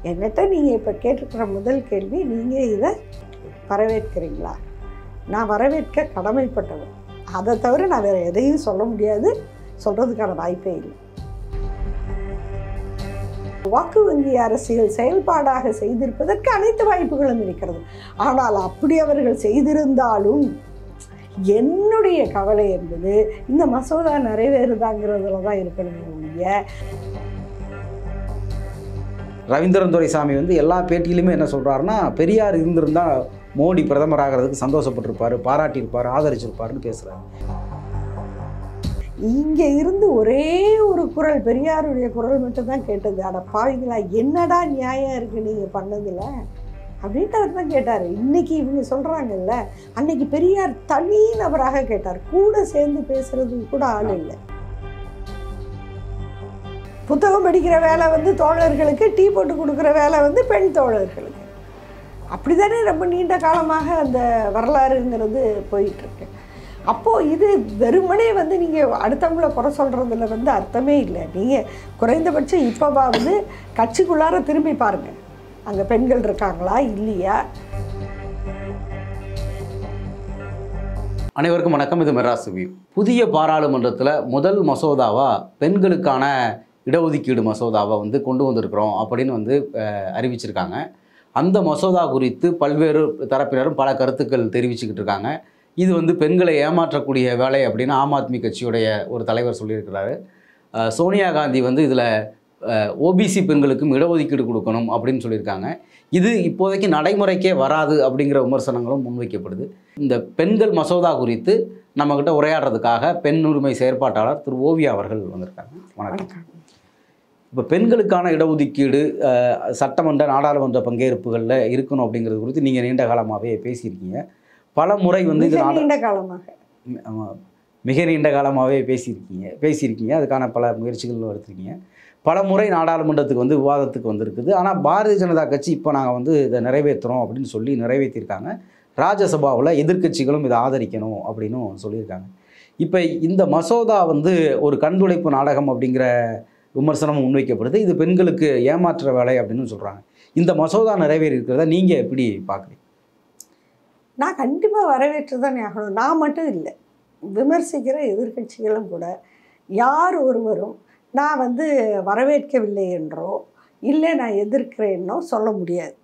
என்னட்ட நீங்கள் இப்போ கேட்டிருக்கிற முதல் கேள்வி நீங்கள் இதை வரவேற்கிறீங்களா நான் வரவேற்க கடமைப்பட்டவன் அதை தவிர நான் வேறு எதையும் சொல்ல முடியாது சொல்கிறதுக்கான வாய்ப்பே இல்லை வாக்கு வங்கி அரசியல் செயல்பாடாக செய்திருப்பதற்கு அனைத்து வாய்ப்புகளும் இருக்கிறது ஆனால் அப்படி அவர்கள் செய்திருந்தாலும் என்னுடைய கவலை என்பது இந்த மசோதா நிறைவேறுதாங்கிறதுல தான் இருக்கணுமே ஒழிய ரவீந்திரன் துரைசாமி வந்து எல்லா பேட்டியிலுமே என்ன சொல்கிறாருன்னா பெரியார் இருந்திருந்தா மோடி பிரதமர் ஆகிறதுக்கு சந்தோஷப்பட்டிருப்பாரு பாராட்டியிருப்பார் ஆதரிச்சிருப்பாருன்னு பேசுகிறாரு இங்கே இருந்து ஒரே ஒரு குரல் பெரியாருடைய குரல் மட்டும் தான் கேட்டது அட பாவிங்களா என்னடா நியாயம் இருக்குது நீங்கள் பண்ணதில் அப்படின்ட்டு அவர் தான் கேட்டார் இன்னைக்கு இவங்க சொல்கிறாங்கல்ல அன்னைக்கு பெரியார் தனி நபராக கேட்டார் கூட சேர்ந்து பேசுறதுக்கு கூட ஆள் இல்லை புத்தகம் படிக்கிற வேலை வந்து தோழர்களுக்கு டீ போட்டு கொடுக்குற வேலை வந்து பெண் தோழர்களுக்கு அப்படிதானே ரொம்ப நீண்ட காலமாக அந்த வரலாறுங்கிறது போயிட்டுருக்கு அப்போது இது வெறுமனே வந்து நீங்கள் அடுத்தவங்கள குறை சொல்கிறதுல வந்து அர்த்தமே இல்லை நீங்கள் குறைந்தபட்சம் இப்போவாவது கட்சிக்குள்ளார திரும்பி பாருங்கள் அங்கே பெண்கள் இருக்காங்களா இல்லையா அனைவருக்கும் வணக்கம் இது மெட்ராஸ் வியூ புதிய பாராளுமன்றத்தில் முதல் மசோதாவாக பெண்களுக்கான இடஒதுக்கீடு மசோதாவை வந்து கொண்டு வந்திருக்கிறோம் அப்படின்னு வந்து அஹ், அறிவிச்சிருக்காங்க அந்த மசோதா குறித்து பல்வேறு தரப்பினரும் பல கருத்துக்கள் தெரிவிச்சுக்கிட்டு இருக்காங்க இது வந்து பெண்களை ஏமாற்றக்கூடிய வேலை அப்படின்னு ஆம் ஆத்மி கட்சியுடைய ஒரு தலைவர் சொல்லியிருக்கிறாரு அஹ், சோனியா காந்தி வந்து இதில் ஓபிசி பெண்களுக்கும் இடஒதுக்கீடு கொடுக்கணும் அப்படின்னு சொல்லியிருக்காங்க இது இப்போதைக்கு நடைமுறைக்கே வராது அப்படிங்கிற விமர்சனங்களும் முன்வைக்கப்படுது இந்த பெண்கள் மசோதா குறித்து நம்மக்கிட்ட உரையாடுறதுக்காக பெண் உரிமை செயற்பாட்டாளர் திரு ஓவியா அவர்கள் வந்திருக்காங்க வணக்கம் வணக்கம் இப்போ பெண்களுக்கான இடஒதுக்கீடு அஹ், சட்டமன்ற நாடாளுமன்ற பங்கேற்புகளில் இருக்கணும் அப்படிங்கிறது குறித்து நீங்கள் நீண்ட காலமாகவே பேசியிருக்கீங்க பல முறை வந்து இது மிக நாடா நீண்ட காலமாக ஆமா. மிக நீண்ட காலமாகவே பேசியிருக்கீங்க பேசியிருக்கீங்க அதுக்கான பல முயற்சிகளும் எடுத்திருக்கீங்க பல முறை நாடாளுமன்றத்துக்கு வந்து விவாதத்துக்கு வந்திருக்குது ஆனால் பாரதிய ஜனதா கட்சி இப்போ நாங்கள் வந்து இதை நிறைவேற்றுறோம் அப்படின்னு சொல்லி நிறைவேற்றியிருக்காங்க ராஜ்யசபாவில் எதிர்க்கட்சிகளும் இதை ஆதரிக்கணும் அப்படின்னும் சொல்லியிருக்காங்க இப்போ இந்த மசோதா வந்து ஒரு கண்துடைப்பு நாடகம் அப்படிங்கிற விமர்சனம் முன்வைக்கப்படுது இது பெண்களுக்கு ஏமாற்ற வேலை அப்படின்னு சொல்கிறாங்க இந்த மசோதா நிறைவேறி இருக்கிறத நீங்கள் எப்படி பார்க்குறீங்க நான் கண்டிப்பாக வரவேற்று தான் ஆகணும் நான் மட்டும் இல்லை விமர்சிக்கிற எதிர்க்கட்சிகளும் கூட யார் ஒருவரும் நான் வந்து வரவேற்கவில்லை என்றோ இல்லை நான் எதிர்க்கிறேன்னோ சொல்ல முடியாது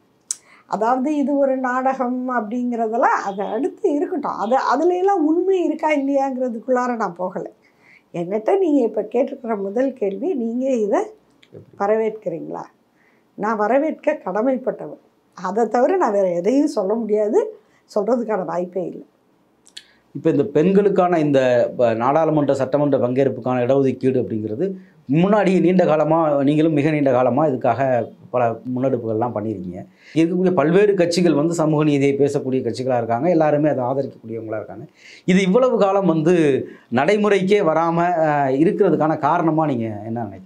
அதாவது இது ஒரு நாடகம் அப்படிங்கிறதெல்லாம் அதை அடுத்து இருக்கட்டும் அது அதுல எல்லாம் உண்மை இருக்கா இல்லையாங்கிறதுக்குள்ளார நான் போகலை என்னட்ட நீங்கள் இப்போ கேட்டிருக்கிற முதல் கேள்வி நீங்கள் இதை வரவேற்கிறீங்களா நான் வரவேற்க கடமைப்பட்டவன் அதை தவிர நான் வேறு எதையும் சொல்ல முடியாது சொல்கிறதுக்கான வாய்ப்பே இல்லை இப்போ இந்த பெண்களுக்கான இந்த ப- நாடாளுமன்ற சட்டமன்ற பங்கேற்புக்கான இடஒதுக்கீடு அப்படிங்கிறது முன்னாடி நீண்ட காலமாக நீங்களும் மிக நீண்ட காலமாக இதுக்காக பல முன்னெடுப்புகள்லாம் பண்ணியிருக்கீங்க இருக்கக்கூடிய பல்வேறு கட்சிகள் வந்து சமூக நீதியை பேசக்கூடிய கட்சிகளாக இருக்காங்க எல்லாருமே அதை ஆதரிக்கக்கூடியவங்களா இருக்காங்க இது இவ்வளவு காலம் வந்து நடைமுறைக்கே வராமல் இருக்கிறதுக்கான காரணமாக நீங்கள் என்ன நினைக்கிறீங்க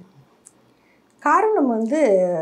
காரணம் வந்து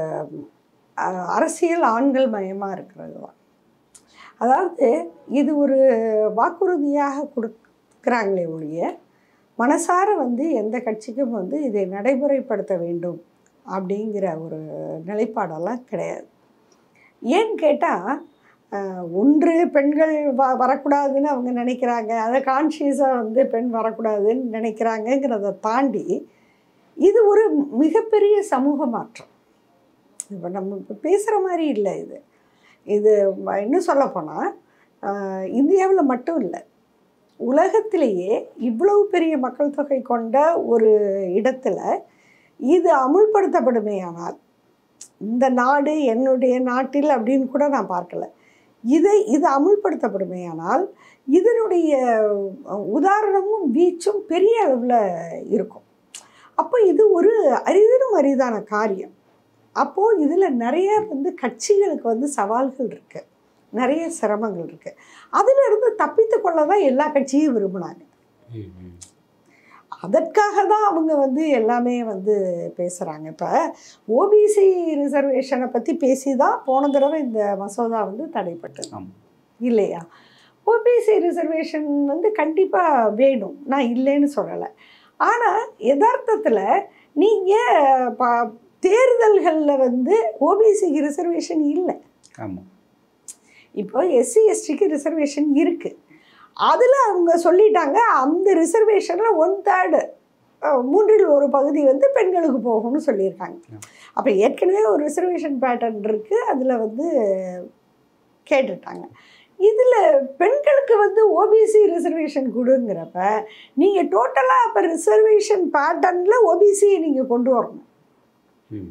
அஹ், அரசியல் ஆண்கள் மயமாக இருக்கிறது தான் அதாவது இது ஒரு வாக்குறுதியாக கொடுக்குறாங்களே ஒழிய மனசார வந்து எந்த கட்சிக்கும் வந்து இதை நடைமுறைப்படுத்த வேண்டும் அப்படிங்கிற ஒரு நிலைப்பாடெல்லாம் கிடையாது ஏன்னு கேட்டால் ஒன்று பெண்கள் வ வரக்கூடாதுன்னு அவங்க நினைக்கிறாங்க அதை கான்ஷியஸாக வந்து பெண் வரக்கூடாதுன்னு நினைக்கிறாங்கங்கிறத தாண்டி இது ஒரு மிகப்பெரிய சமூக மாற்றம் இப்போ நம்ம இப்போ பேசுகிற மாதிரி இல்லை இது இது ம- இன்னும் சொல்லப்போனால் இந்தியாவில் மட்டும் இல்லை உலகத்திலேயே இவ்வளவு பெரிய மக்கள் தொகை கொண்ட ஒரு இடத்துல இது அமுல்படுத்தப்படுமேயானால் இந்த நாடு என்னுடைய நாட்டில் அப்படின்னு கூட நான் பார்க்கல இதை இது அமுல்படுத்தப்படுமேயானால் இதனுடைய அஹ், உதாரணமும் வீச்சும் பெரிய அளவில் இருக்கும் அப்போ இது ஒரு அரிதிலும் அரிதான காரியம் அப்போது இதில் நிறைய வந்து கட்சிகளுக்கு வந்து சவால்கள் இருக்குது நிறைய சிரமங்கள் இருக்குது அதிலிருந்து தப்பித்து கொள்ள தான் எல்லா கட்சியும் விரும்பினாங்க அதற்காக தான் அவங்க வந்து எல்லாமே வந்து பேசுகிறாங்க இப்போ ஓபிசி ரிசர்வேஷனை பற்றி பேசி தான் போன தடவை இந்த மசோதா வந்து தடைப்பட்டது ஆமாம் இல்லையா ஓபிசி ரிசர்வேஷன் வந்து கண்டிப்பாக வேணும் நான் இல்லைன்னு சொல்லலை ஆனால் யதார்த்தத்தில் நீங்கள் ப தேர்தல்களில் வந்து ஓபிசிக்கு ரிசர்வேஷன் இல்லை ஆமாம் இப்போ எஸ்சி எஸ்டிக்கு ரிசர்வேஷன் இருக்குது அதில் அவங்க சொல்லிட்டாங்க அந்த ரிசர்வேஷனில் ஒன் தேர்டு மூன்றில் ஒரு பகுதி வந்து பெண்களுக்கு போகும்னு சொல்லியிருக்காங்க அப்போ ஏற்கனவே ஒரு ரிசர்வேஷன் பேட்டர்ன் இருக்குது அதில் வந்து கேட்டுட்டாங்க இதில் பெண்களுக்கு வந்து ஓபிசி ரிசர்வேஷன் கொடுங்கிறப்ப நீங்கள் டோட்டலாக அப்போ ரிசர்வேஷன் பேட்டர்னில் ஓபிசியை நீங்கள் கொண்டு வரணும் ம்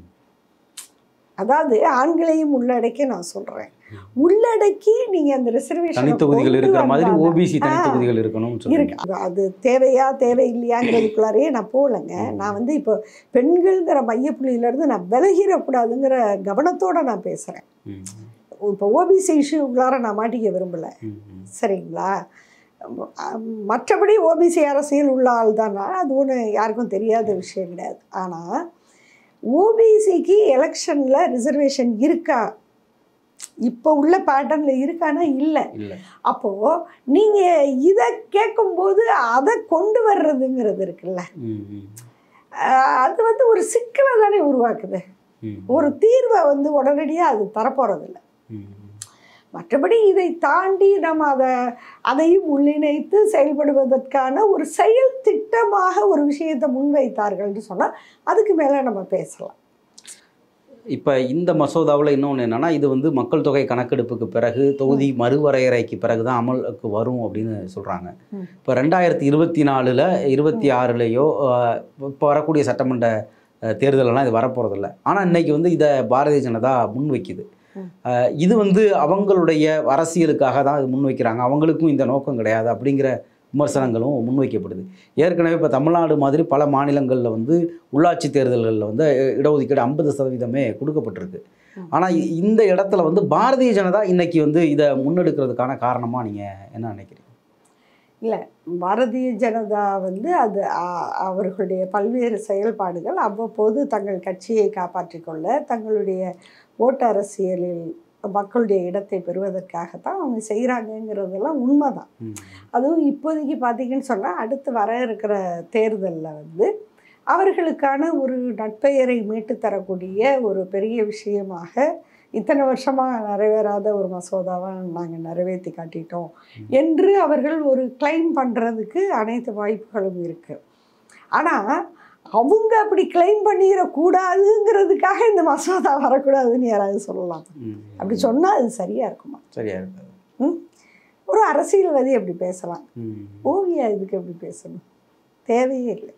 அதாவது ஆண்களையும் உள்ளடக்கி நான் சொல்கிறேன் உள்ளடக்கி நீங்கள் அந்த ரிசர்வேஷன் தனித்தொகுதிகள் இருக்கிற மாதிரி ஓபிசி தனித்தொகுதிகள் இருக்கணும்னு இருக்கு சொல்லுங்க அது- அது தேவையா தேவையில்லையாங்கிறதுக்குள்ளாரையே நான் போகலைங்க நான் வந்து இப்போ பெண்கள்ங்கிற மையப்புள்ளியிலேருந்து நான் விலகிடக்கூடாதுங்கிற கவனத்தோடு நான் பேசுகிறேன் ம் இப்போ ஓபிசி இஷ்யூக்குள்ளார நான் மாட்டிக்க விரும்பலை ம் ம் சரிங்களா அம், மற்றபடி ஓபிசி அரசியல் உள்ள ஆள் தானா அது ஒன்று யாருக்கும் தெரியாத விஷயம் கிடையாது ஆனால் ஓபிசிக்கு எலெக்ஷனில் ரிசர்வேஷன் இருக்கா இப்போ உள்ள பேட்டர்னில் இருக்கானா இல்லை இல்லை அப்போது நீங்கள் இதை கேட்கும்போது அதை கொண்டு வர்றதுங்கிறது இருக்குல்ல ம் ம் ஆஹ் அது வந்து ஒரு சிக்கலை தானே உருவாக்குது ம் ஒரு தீர்வை வந்து உடனடியாக அது தரப்போகிறதில்ல ம் மற்றபடி இதை தாண்டி நம்ம அதை அதையும் உள்ளிணைத்து செயல்படுவதற்கான ஒரு செயல் திட்டமாக ஒரு விஷயத்தை முன்வைத்தார்கள்னு சொன்னால் அதுக்கு மேலே நம்ம பேசலாம் இப்போ இந்த மசோதாவில் இன்னொன்று என்னென்னா இது வந்து மக்கள் தொகை கணக்கெடுப்புக்கு பிறகு தொகுதி மறுவரையறைக்கு பிறகு தான் அமலுக்கு வரும் அப்படின்னு சொல்கிறாங்க ம். இப்போ ரெண்டாயிரத்தி இருபத்தி நாலில் இருபத்தி ஆறுலேயோ இப்போ வரக்கூடிய சட்டமன்ற அஹ், தேர்தலெல்லாம் இது வரப்போகிறதில்ல ஆனால் இன்னைக்கு வந்து இதை பாரதிய ஜனதா முன்வைக்குது ம். அஹ், இது வந்து அவங்களுடைய அரசியலுக்காக தான் இது முன்வைக்கிறாங்க அவங்களுக்கும் இந்த நோக்கம் கிடையாது அப்படிங்கிற விமர்சனங்களும் முன்வைக்கப்படுது ஏற்கனவே இப்போ தமிழ்நாடு மாதிரி பல மாநிலங்களில் வந்து உள்ளாட்சி தேர்தல்களில் வந்து அஹ், இடஒதுக்கீடு ஐம்பது சதவீதமே கொடுக்கப்பட்டிருக்கு ம். ஆனால் இந்த இடத்துல வந்து பாரதிய ஜனதா இன்னைக்கு வந்து இதை முன்னெடுக்கிறதுக்கான காரணமாக நீங்கள் என்ன நினைக்கிறீங்க பாரதிய ஜனதா வந்து அது அ- அவர்களுடைய பல்வேறு செயல்பாடுகள் அவ்வப்போது தங்கள் கட்சியை காப்பாற்றிக் கொள்ள தங்களுடைய ஓட்டு அரசியலில் மக்களுடைய இடத்தை பெறுவதற்காகத்தான் அவங்க செய்கிறாங்கங்கிறதெல்லாம் உண்மைதான் ம். அதுவும் இப்போதைக்கு பார்த்தீங்கன்னு சொன்னால் அடுத்து வர இருக்கிற தேர்தலில் வந்து அவர்களுக்கான ஒரு நட்பெயரை மீட்டு தரக்கூடிய ஒரு பெரிய விஷயமாக இத்தனை வருஷமாக நிறைவேறாத ஒரு மசோதாவை நாங்கள் நிறைவேற்றி காட்டிட்டோம் என்று அவர்கள் ஒரு கிளைம் பண்ணுறதுக்கு அனைத்து வாய்ப்புகளும் இருக்குது ஆனால் அவங்க அப்படி கிளைம் பண்ணிடக்கூடாதுங்கிறதுக்காக இந்த மசோதா வரக்கூடாதுன்னு யாராவது சொல்லலாம் ம். அப்படி சொன்னால் அது சரியாக இருக்குமா சரியா இருக்காது ம்? ஒரு அரசியல்வாதி அப்படி பேசலாம் ம். ஓவியா இதுக்கு எப்படி பேசணும் தேவையே இல்லை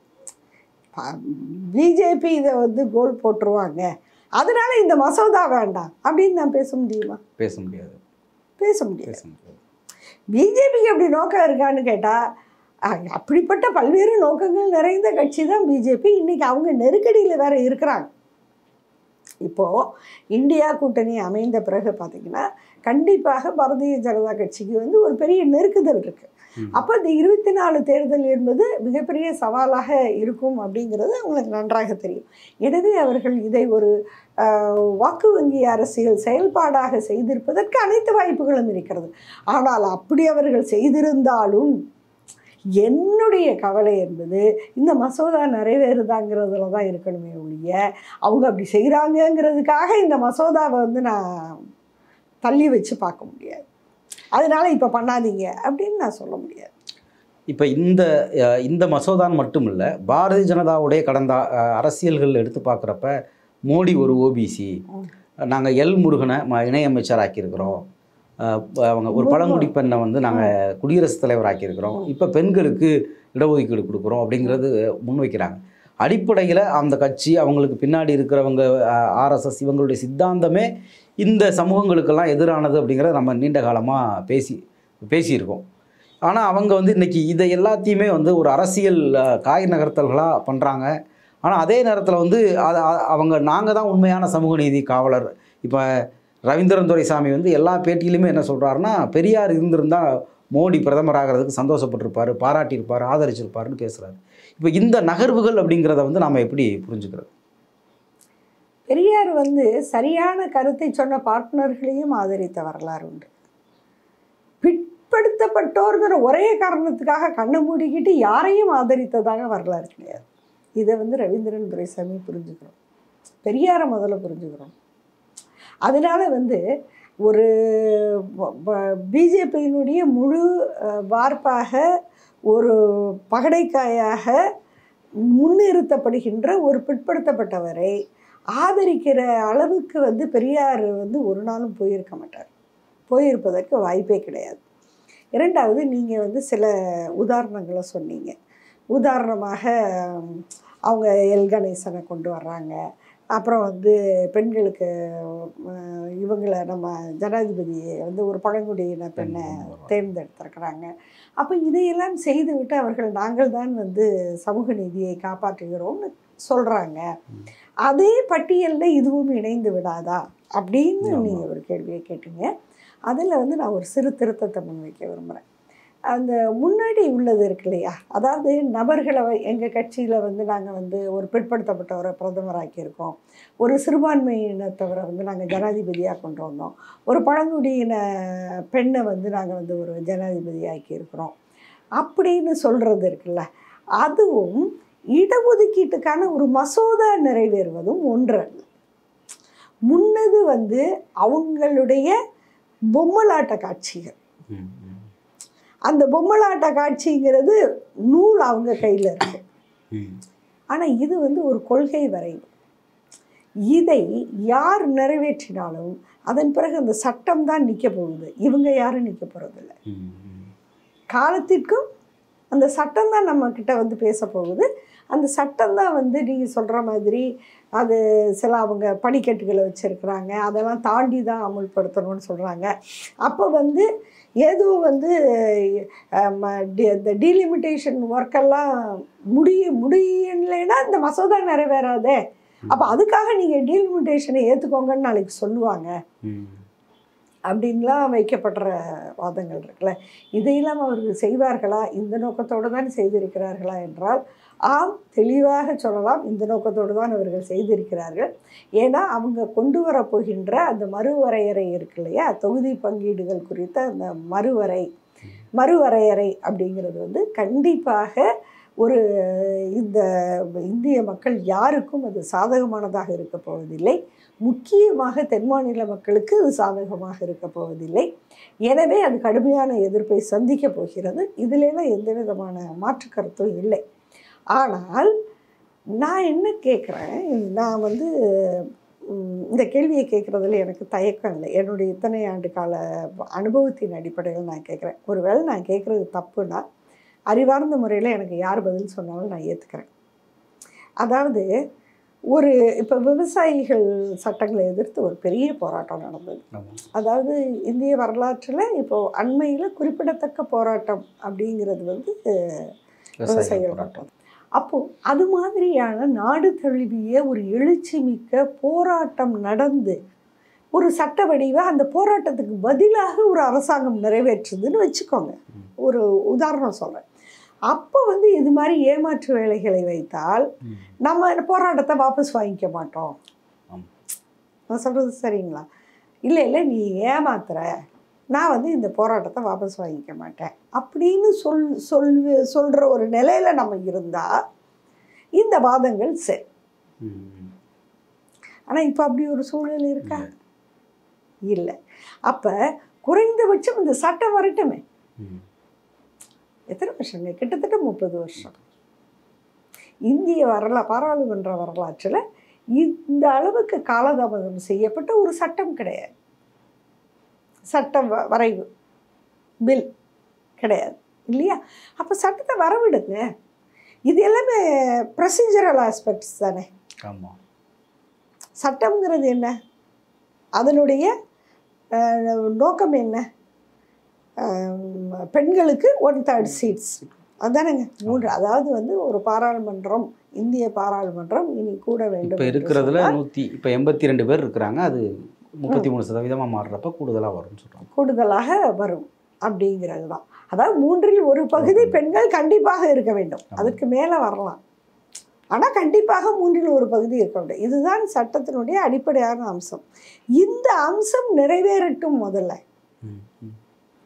பிஜேபி இதை வந்து கோல் போட்டுருவாங்க அதனால இந்த மசோதா வேண்டாம் அப்படின்னு நான் பேச முடியுமா பேச முடியாது பேச முடியாது பேச முடியாது பிஜேபிக்கு அப்படி நோக்கம் இருக்கான்னு கேட்டால் அப்படிப்பட்ட பல்வேறு நோக்கங்கள் நிறைந்த கட்சி தான் பிஜேபி இன்னைக்கு அவங்க நெருக்கடியில் வேற இருக்கிறாங்க இப்போது இந்தியா கூட்டணி அமைந்த பிறகு பார்த்தீங்கன்னா கண்டிப்பாக பாரதிய ஜனதா கட்சிக்கு வந்து ஒரு பெரிய நெருக்குதல் இருக்குது ம். அப்போ இந்த இருபத்தி நாலு தேர்தல் என்பது மிகப்பெரிய சவாலாக இருக்கும் அப்படிங்கிறது அவங்களுக்கு நன்றாக தெரியும் எனவே அவர்கள் இதை ஒரு ஆஹ், வாக்கு வங்கி அரசியல் செயல்பாடாக செய்திருப்பதற்கு அனைத்து வாய்ப்புகளும் இருக்கிறது ஆனால் அப்படி அவர்கள் செய்திருந்தாலும் என்னுடைய கவலை என்பது இந்த மசோதா நிறைவேறுதாங்கிறதுல தான் இருக்கணுமே ஒழிய அவங்க அப்படி செய்கிறாங்கங்கிறதுக்காக இந்த மசோதாவை வந்து நான் தள்ளி வச்சு பார்க்க முடியாது அதனால இப்போ பண்ணாதீங்க அப்படின்னு நான் சொல்ல முடியாது இப்போ இந்த அஹ், இந்த மசோதான் மட்டும் இல்லை பாரதிய ஜனதாவுடைய கடந்த அஹ், அரசியல்கள் எடுத்து பார்க்குறப்ப மோடி ஒரு ஓபிசி ம். நாங்கள் எல் முருகனை ம- இணையமைச்சர் ஆக்கியிருக்கிறோம் அஹ், ப- அவங்க ஒரு பழங்குடி பெண்ணை வந்து நாங்கள் குடியரசுத் தலைவர் ஆக்கியிருக்கிறோம் இப்போ பெண்களுக்கு இடஒதுக்கீடு கொடுக்குறோம் அப்படிங்கிறது முன்வைக்கிறாங்க அடிப்படையில் அந்த கட்சி அவங்களுக்கு பின்னாடி இருக்கிறவங்க ஆர்எஸ்எஸ் இவங்களுடைய சித்தாந்தமே இந்த சமூகங்களுக்கெல்லாம் எதிரானது அப்படிங்கிறத நம்ம நீண்ட காலமாக பேசி பேசியிருக்கோம் ஆனால் அவங்க வந்து இன்னைக்கு இதை எல்லாத்தையுமே வந்து ஒரு அரசியல் அஹ், காய் நகர்த்தல்களாக பண்ணுறாங்க ஆனால் அதே நேரத்தில் வந்து அது அ- அவங்க நாங்கள் தான் உண்மையான சமூக நீதி காவலர் இப்போ ரவீந்திரன் துரைசாமி வந்து எல்லா பேட்டியிலுமே என்ன சொல்கிறாருன்னா பெரியார் இருந்திருந்தால் மோடி பிரதமர் ஆகிறதுக்கு சந்தோஷப்பட்டிருப்பார் பாராட்டியிருப்பார் ஆதரிச்சிருப்பாருன்னு பேசுகிறாரு இப்போ இந்த நகர்வுகள் அப்படிங்கிறத வந்து நாம் எப்படி புரிஞ்சுக்கிறது பெரியார் வந்து சரியான கருத்தை சொன்ன பார்ட்னர்களையும் ஆதரித்த வரலாறு உண்டு பிற்படுத்தப்பட்டோர்ங்கிற ஒரே காரணத்துக்காக கண்ணை மூடிக்கிட்டு யாரையும் ஆதரித்ததாக வரலாறு கிடையாது இதை வந்து ரவீந்திரன் துரைசாமி புரிஞ்சுக்கணும் பெரியாரை முதல்ல புரிஞ்சுக்கிறோம் அதனால வந்து ஒரு பிஜேபியினுடைய முழு அஹ், வார்ப்பாக ஒரு பகடைக்காயாக முன்னிறுத்தப்படுகின்ற ஒரு பிற்படுத்தப்பட்டவரை ஆதரிக்கிற அளவுக்கு வந்து பெரியார் வந்து ஒரு நாளும் போயிருக்க மாட்டார் போயிருப்பதற்கு வாய்ப்பே கிடையாது இரண்டாவது நீங்கள் வந்து சில உதாரணங்களை சொன்னீங்க உதாரணமாக உம், அவங்க எல் கணேசனை கொண்டு வர்றாங்க அப்புறம் வந்து பெண்களுக்கு அஹ், இவங்களை நம்ம ஜனாதிபதியை வந்து ஒரு பழங்குடியின பெண்ணை தேர்ந்தெடுத்திருக்கிறாங்க அப்போ இதையெல்லாம் செய்துவிட்டு அவர்கள் நாங்கள் தான் வந்து சமூக நீதியை காப்பாற்றுகிறோம்னு சொல்கிறாங்க அதே பட்டியலில் இதுவும் இணைந்து விடாதா அப்படின்னு ஆமா. நீங்கள் ஒரு கேள்வியை கேட்டீங்க அதில் வந்து நான் ஒரு சிறு திருத்தத்தை முன்வைக்க விரும்புகிறேன் அந்த முன்னாடி உள்ளது இருக்கு இல்லையா அதாவது நபர்களை எங்கள் கட்சியில் வந்து நாங்கள் வந்து ஒரு பிற்படுத்தப்பட்டவரை பிரதமராக்கியிருக்கோம் ஒரு சிறுபான்மையினத்தவரை வந்து நாங்கள் ஜனாதிபதியாக கொண்டு வந்தோம் ஒரு பழங்குடியின பெண்ணை வந்து நாங்கள் வந்து ஒரு ஜனாதிபதி ஆக்கியிருக்கிறோம் அப்படின்னு சொல்கிறது இருக்குல்ல அதுவும் இடஒதுக்கீட்டுக்கான ஒரு மசோதா நிறைவேறுவதும் ஒன்று அல்ல முன்னது வந்து அவங்களுடைய பொம்மலாட்ட காட்சிகள் ம், ம், அந்த பொம்மலாட்ட காட்சிங்கிறது நூல் அவங்க கையில் இருக்கு ம். ஆனால் இது வந்து ஒரு கொள்கை வரைவு இதை யார் நிறைவேற்றினாலும் அதன் பிறகு அந்த சட்டம் தான் நிற்க போகுது இவங்க யாரும் நிற்க போகிறதில்ல ம், ம். காலத்திற்கும் அந்த சட்டம் தான் நம்ம கிட்ட வந்து பேச போகுது அந்த சட்டம் தான் வந்து நீங்கள் சொல்கிற மாதிரி அது சில அவங்க படிக்கட்டுகளை வச்சுருக்குறாங்க அதெல்லாம் தாண்டி தான் அமுல்படுத்தணும்னு சொல்கிறாங்க அப்போ வந்து ஏதோ வந்து ஆம், டி- இந்த டீலிமிட்டேஷன் ஒர்க்கெல்லாம் முடிய முடியலைன்னா இந்த மசோதா நிறைவேறாதே அப்போ அதுக்காக நீங்கள் டீலிமிட்டேஷனை ஏற்றுக்கோங்கன்னு நாளைக்கு சொல்லுவாங்க ம். அப்படின்லாம் வைக்கப்படுற வாதங்கள் இருக்குல்ல இதையெல்லாம் அவர்கள் செய்வார்களா இந்த நோக்கத்தோடு தான் செய்திருக்கிறார்களா என்றால் ஆம் தெளிவாக சொல்லலாம் இந்த நோக்கத்தோடு தான் அவர்கள் செய்திருக்கிறார்கள் ஏன்னா அவங்க கொண்டு வரப் போகின்ற அந்த மறுவரையறை இருக்கு இல்லையா தொகுதி பங்கீடுகள் குறித்த அந்த மறுவரை மறுவரையறை அப்படிங்கிறது வந்து கண்டிப்பாக ஒரு இந்த இந்திய மக்கள் யாருக்கும் அது சாதகமானதாக இருக்க போவதில்லை முக்கியமாக தென் மாநில மக்களுக்கு அது சாதகமாக இருக்க போவதில்லை எனவே அது கடுமையான எதிர்ப்பை சந்திக்க போகிறது இதிலெல்லாம் எந்த விதமான மாற்று கருத்தும் இல்லை ஆனால் நான் என்ன கேட்குறேன் நான் வந்து ம், இந்த கேள்வியை கேட்குறதுல எனக்கு தயக்கம் இல்லை என்னுடைய இத்தனை ஆண்டு கால அனுபவத்தின் அடிப்படையில் நான் கேட்குறேன் ஒருவேளை நான் கேட்குறது தப்புனா அறிவார்ந்த முறையில் எனக்கு யார் பதில் சொன்னாலும் நான் ஏற்றுக்கிறேன் அதாவது ஒரு இப்போ விவசாயிகள் சட்டங்களை எதிர்த்து ஒரு பெரிய போராட்டம் நடந்தது ஆமா. அதாவது இந்திய வரலாற்றில் இப்போ அண்மையில் குறிப்பிடத்தக்க போராட்டம் அப்படிங்கிறது வந்து விவசாயிகள் விவசாயிகள் போராட்டம் அப்போது அது மாதிரியான நாடு தழுவிய ஒரு எழுச்சி மிக்க போராட்டம் நடந்து ஒரு சட்ட வடிவை அந்த போராட்டத்துக்கு பதிலாக ஒரு அரசாங்கம் நிறைவேற்றுதுன்னு வச்சுக்கோங்க ம். ஒரு உதாரணம் சொல்கிறேன் அப்போ வந்து இது மாதிரி ஏமாற்று வேலைகளை வைத்தால் ம். நம்ம இந்த போராட்டத்தை வாபஸ் வாங்கிக்க மாட்டோம் ஆமா. நான் சொல்கிறது சரிங்களா இல்லை இல்லை நீ ஏமாத்துற நான் வந்து இந்த போராட்டத்தை வாபஸ் வாங்கிக்க மாட்டேன் அப்படின்னு சொல் சொல் சொல்கிற ஒரு நிலையில் நம்ம இருந்தால் இந்த வாதங்கள் சரி ம். ஆனால் இப்போ அப்படி ஒரு சூழல் இருக்கா இல்லை அப்போ குறைந்தபட்சம் இந்த சட்டம் வரட்டுமே ம். எத்தனை வருஷங்க கிட்டத்தட்ட முப்பது வருஷம் இந்திய வரலா பாராளுமன்ற வரலாற்றில் இந்த அளவுக்கு காலதாமதம் செய்யப்பட்ட ஒரு சட்டம் கிடையாது சட்டம் வ- வரைவு பில் கிடையாது இல்லையா அப்போ சட்டத்தை வரவிடுங்க இது எல்லாமே ப்ரொசீஜரல் ஆஸ்பெக்ட்ஸ் தானே ஆமா சட்டம்ங்கிறது என்ன அதனுடைய அஹ், நோக்கம் என்ன அஹ், பெண்களுக்கு ஒன் தேர்ட் சீட்ஸ் அதானேங்க மூன்று அதாவது வந்து ஒரு பாராளுமன்றம் இந்திய பாராளுமன்றம் இனி கூட வேண்டும் இப்போ என்று இருக்கிறதுல சொன்னால் நூற்றி இப்போ எண்பத்தி ரெண்டு பேர் இருக்கிறாங்க அது முப்பத்தி மூணு சதவீதமாக மாறுறப்ப கூடுதலாக வரும்னு சொல்கிறாங்க கூடுதலாக வரும் அப்படிங்கிறது தான் அதாவது மூன்றில் ஒரு பகுதி பெண்கள் கண்டிப்பாக இருக்க வேண்டும் ஆமா. அதுக்கு மேலே வரலாம் ஆனால் கண்டிப்பாக மூன்றில் ஒரு பகுதி இருக்க வேண்டும் இதுதான் சட்டத்தினுடைய அடிப்படையான அம்சம் இந்த அம்சம் நிறைவேறட்டும் முதல்ல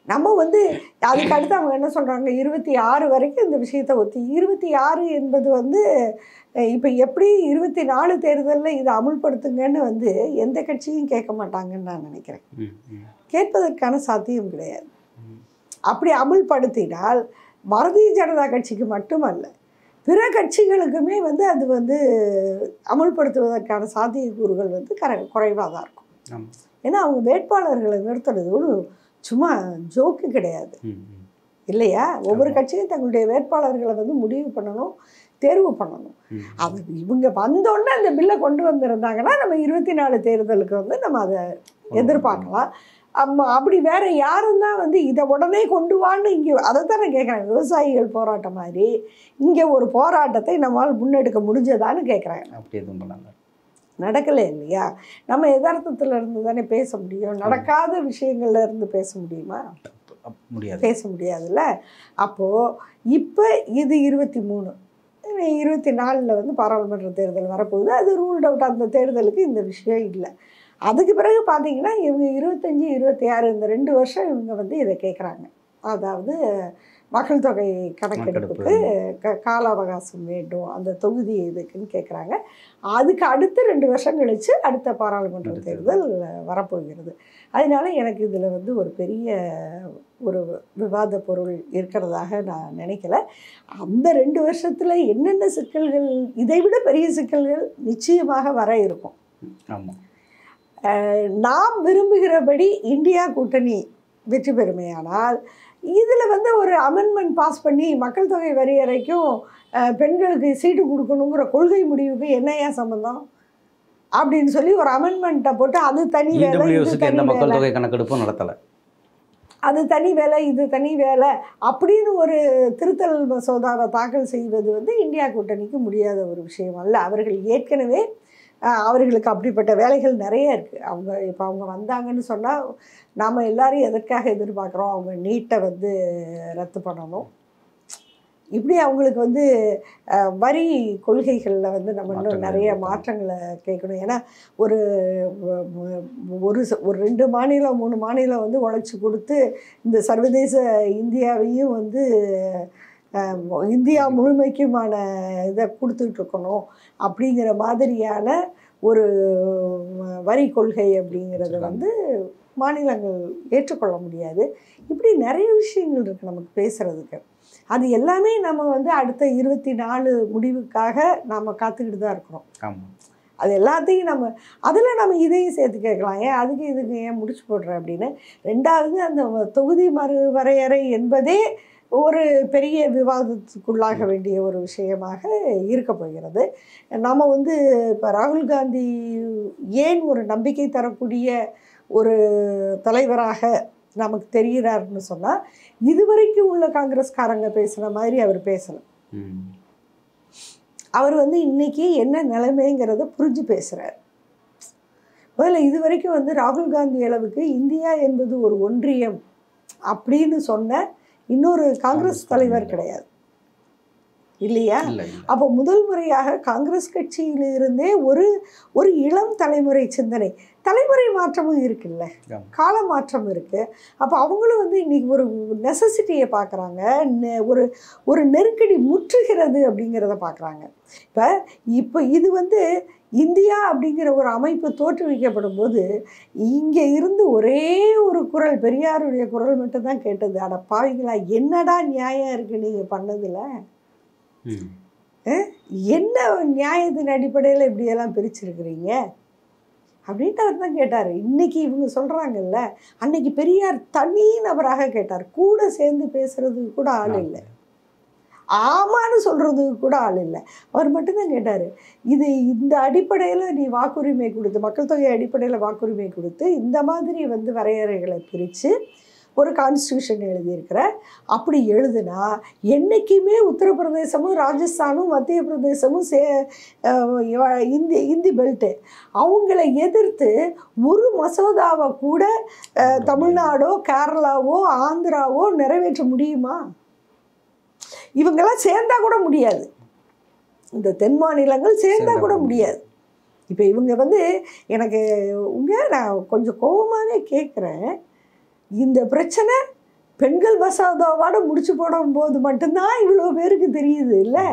நம்ம வந்து அதுக்கு அடுத்து அவங்க என்ன சொல்கிறாங்க இருபத்தி ஆறு வரைக்கும் இந்த விஷயத்தை ஒத்தி இருபத்தி ஆறு என்பது வந்து இப்போ எப்படி இருபத்தி நாலு தேர்தலில் இதை அமுல்படுத்துங்கன்னு வந்து எந்த கட்சியும் கேட்க மாட்டாங்கன்னு நான் நினைக்கிறேன் ம், ம், கேட்பதற்கான சாத்தியம் கிடையாது ம். அப்படி அமுல்படுத்தினால் பாரதிய ஜனதா கட்சிக்கு மட்டுமல்ல பிற கட்சிகளுக்குமே வந்து அது வந்து அமுல்படுத்துவதற்கான சாத்தியக்கூறுகள் வந்து கர குறைவாக தான் இருக்கும் ஆமா. ஏன்னா அவங்க வேட்பாளர்களை நிறுத்துறது ஒரு சும்மா ஜோக்கு கிடையாது ம், ம். இல்லையா ஒவ்வொரு ஆமா. கட்சியும் தங்களுடைய வேட்பாளர்களை வந்து முடிவு பண்ணணும் தேர்வு பண்ணணும் ம். அது இவங்க வந்தோடனே அந்த பில்லை கொண்டு வந்திருந்தாங்கன்னா நம்ம இருபத்தி நாலு தேர்தலுக்கு வந்து நம்ம அதை எதிர்பார்க்கலாம் அம்மா அப்படி வேற யாரும் தான் வந்து இதை உடனே கொண்டு வான்னு இங்கே அதை தான் நான் கேட்குறேன் விவசாயிகள் போராட்டம் மாதிரி இங்கே ஒரு போராட்டத்தை நம்மால் முன்னெடுக்க முடிஞ்சதான்னு கேட்குறேன் அப்படி எதுவும் பண்ணாங்க நடக்கலை இல்லையா நம்ம யதார்த்தத்துல இருந்து தானே பேச முடியும் நடக்காத விஷயங்கள்ல இருந்து பேச முடியுமா அப்~ முடியாது பேச முடியாதுல்ல அப்போது இப்போ இது இருபத்தி மூணு இருபத்தி நாலில் வந்து பாராளுமன்ற தேர்தல் வரப்போகுது அது ரூல்ட் அவுட் அந்த தேர்தலுக்கு இந்த விஷயம் இல்லை அதுக்கு பிறகு பார்த்தீங்கன்னா இவங்க இருபத்தஞ்சி இருபத்தி ஆறு இந்த ரெண்டு வருஷம் இவங்க வந்து இதை கேட்குறாங்க அதாவது மக்கள் தொகை கணக்கெடுப்புக்கு க கால அவகாசம் வேண்டும் அந்த தொகுதி இதுக்குன்னு கேட்குறாங்க அதுக்கு அடுத்து ரெண்டு வருஷம் கழித்து அடுத்த பாராளுமன்ற அடுத்த தேர்தல் வரப்போகிறது அதனால எனக்கு இதில் வந்து ஒரு பெரிய ஒரு விவாத பொருள் இருக்கிறதாக நான் நினைக்கல அந்த ரெண்டு வருஷத்தில் என்னென்ன சிக்கல்கள் இதைவிட பெரிய சிக்கல்கள் நிச்சயமாக வர இருக்கும் ஆமாம் நாம் விரும்புகிறபடி இந்தியா கூட்டணி வெற்றி பெறுமையானால் இதில் வந்து ஒரு அமெண்ட்மெண்ட் பாஸ் பண்ணி மக்கள் தொகை வரையறைக்கும் அஹ், பெண்களுக்கு சீட்டு கொடுக்கணுங்கிற கொள்கை முடிவுக்கு என்னையா சம்மந்தம் அப்படின்னு சொல்லி ஒரு அமெண்ட்மெண்ட்டை போட்டு அது தனி வேலை இது இடபிள்யூஎஸ்க்கு தனி எந்த மக்கள் வேலை தொகை கணக்கெடுப்பும் நடத்தலை அது தனி வேலை இது தனி வேலை அப்படின்னு ஒரு திருத்தல் மசோதாவை தாக்கல் செய்வது வந்து இந்தியா கூட்டணிக்கு முடியாத ஒரு விஷயம் அல்ல அவர்கள் ஏற்கனவே அஹ், அவர்களுக்கு அப்படிப்பட்ட வேலைகள் நிறைய இருக்குது அவங்க இப்போ அவங்க வந்தாங்கன்னு சொன்னால் நாம் எல்லாரும் எதற்காக எதிர்பார்க்குறோம் அவங்க நீட்டை வந்து ரத்து பண்ணணும் இப்படி அவங்களுக்கு வந்து அஹ், வரி கொள்கைகளில் வந்து நம்ம இன்னும் மாற்றங்கள் நிறைய ஏற்படுத்தணும். மாற்றங்களை கேட்கணும் ஏன்னா ஒரு வ- வ- ஒரு ச- ஒரு ரெண்டு மாநிலம் மூணு மாநிலம் வந்து உழைச்சி கொடுத்து இந்த சர்வதேச இந்தியாவையும் வந்து அஹ், இந்தியா முழுமைக்குமான இதை கொடுத்துட்டு இருக்கணும் அப்படிங்கிற மாதிரியான ஒரு வ- வரி கொள்கை அப்படிங்கிறத வந்து மாநிலங்கள் ஏற்றுக்கொள்ள முடியாது இப்படி நிறைய விஷயங்கள் இருக்குது நமக்கு பேசுகிறதுக்கு அது எல்லாமே நம்ம வந்து அடுத்த இருபத்தி நாலு முடிவுக்காக நாம் காத்துக்கிட்டு தான் இருக்கிறோம் ஆமாம் அது எல்லாத்தையும் நம்ம அதில் நம்ம இதையும் சேர்த்து கேட்கலாம் ஏன் அதுக்கு இதுக்கு ஏன் முடிச்சு போடுற அப்படின்னு ரெண்டாவது அந்த தொகுதி மறு வரையறை என்பதே ஒரு பெரிய விவாதத்துக்குள்ளாக வேண்டிய ஒரு விஷயமாக இருக்க போகிறது நம்ம வந்து இப்போ ராகுல் காந்தி ஏன் ஒரு நம்பிக்கை தரக்கூடிய ஒரு தலைவராக நமக்கு தெரிகிறாருன்னு சொன்னால் இதுவரைக்கும் உள்ள காங்கிரஸ்காரங்க பேசுன மாதிரி அவர் பேசலை ம் அவர் வந்து இன்னைக்கு என்ன நிலைமைங்கிறத புரிஞ்சு பேசுகிறார் முதல்ல இது வரைக்கும் வந்து ராகுல் காந்தி அளவுக்கு இந்தியா என்பது ஒரு ஒன்றியம் அப்படின்னு சொன்ன இன்னொரு காங்கிரஸ் காங்கிரஸ் தலைவர் தலைவர் கிடையாது இல்லையா இல்லை இல்லை அப்போ முதல் முறையாக காங்கிரஸ் கட்சியிலிருந்தே ஒரு ஒரு இளம் தலைமுறை சிந்தனை தலைமுறை மாற்றமும் இருக்குல்ல ஆமா. கால மாற்றம் இருக்குது அப்போ அவங்களும் வந்து இன்னைக்கு ஒரு நெசசிட்டியை பார்க்குறாங்க ஒரு ஒரு நெருக்கடி முற்றுகிறது அப்படிங்கிறத பார்க்குறாங்க இப்போ இப்போ இது வந்து இந்தியா அப்படிங்கிற ஒரு அமைப்பு தோற்றுவிக்கப்படும் போது இங்கே இருந்து ஒரே ஒரு குரல் பெரியாருடைய குரல் மட்டும்தான் கேட்டது அட பாவிங்களா என்னடா நியாயம் இருக்குது நீங்கள் பண்ணதில் ம் என்ன நியாயத்தின் அடிப்படையில் இப்படியெல்லாம் பிரிச்சிருக்கிறீங்க அப்படின்ட்டு அவர் தான் கேட்டார் இன்னைக்கு இவங்க சொல்கிறாங்கல்ல அன்னைக்கு பெரியார் தனி நபராக கேட்டார் கூட சேர்ந்து பேசுறதுக்கு கூட ஆள் இல்லை ஆமான்னு சொல்கிறதுக்கு கூட ஆள் இல்லை அவர் மட்டும்தான் கேட்டார் இது இந்த அடிப்படையில் நீ வாக்குரிமை கொடுத்து மக்கள் தொகை அடிப்படையில் வாக்குரிமை கொடுத்து இந்த மாதிரி வந்து வரையறைகளை பிரித்து ஒரு கான்ஸ்டியூஷன் எழுதியிருக்கிற அப்படி எழுதுனா என்றைக்குமே உத்தரப்பிரதேசமும் ராஜஸ்தானும் மத்திய பிரதேசமும் சே அஹ் இவ- இந்தி இந்தி பெல்ட்டு அவங்கள எதிர்த்து ஒரு மசோதாவை கூட அஹ், தமிழ்நாடோ கேரளாவோ ஆந்திராவோ நிறைவேற்ற முடியுமா இவங்கெல்லாம் சேர்ந்தா கூட முடியாது இந்த தென் மாநிலங்கள் சேர்ந்தா சேர்ந்தா கூட கூட முடியாது இப்போ இவங்க வந்து எனக்கு உங்க நான் கொஞ்சம் கோபமாகவே கேட்குறேன் இந்த பிரச்சனை பெண்கள் மசோதாவோட முடிச்சு போடும்போது மட்டும்தான் இவ்வளோ பேருக்கு தெரியுது இல்லை